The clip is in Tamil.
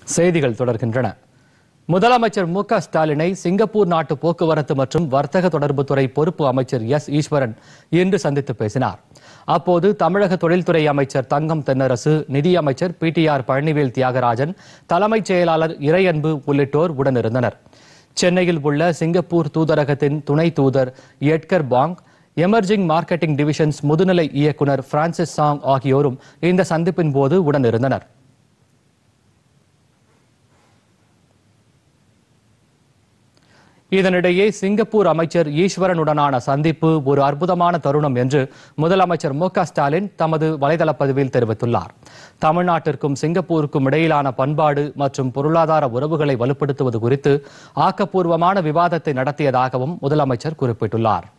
செய்திகள் தொடர்கின்றன முதலமைச்சர் மு க ஸ்டாலினை சிங்கப்பூர் நாட்டு போக்குவரத்து மற்றும் வர்த்தக தொடர்புத்துறை பொறுப்பு அமைச்சர் எஸ் ஈஸ்வரன் இன்று சந்தித்து பேசினார் அப்போது தமிழக தொழில்துறை அமைச்சர் தங்கம் தென்னரசு நிதியமைச்சர் P T R Palanivel Thiagarajan தலைமைச் செயலாளர் இறையன்பு உள்ளிட்டோர் உடனிருந்தனர் சென்னையில் உள்ள சிங்கப்பூர் தூதரகத்தின் துணை தூதர் Edgar Pang emerging marketing divisions முதுநிலை இயக்குனர் பிரான்சிஸ் சாங் ஆகியோரும் இந்த சந்திப்பின் போது உடனிருந்தனர் இதனிடையே சிங்கப்பூர் அமைச்சர் ஈஸ்வரனுடனான சந்திப்பு ஒரு அற்புதமான தருணம் என்று முதலமைச்சர் மு க ஸ்டாலின் தமது வலைதள பதிவில் தெரிவித்துள்ளார் தமிழ்நாட்டிற்கும் சிங்கப்பூருக்கும் இடையிலான பண்பாடு மற்றும் பொருளாதார உறவுகளை வலுப்படுத்துவது குறித்து ஆக்கப்பூர்வமான விவாதத்தை நடத்தியதாகவும் முதலமைச்சர் குறிப்பிட்டுள்ளார்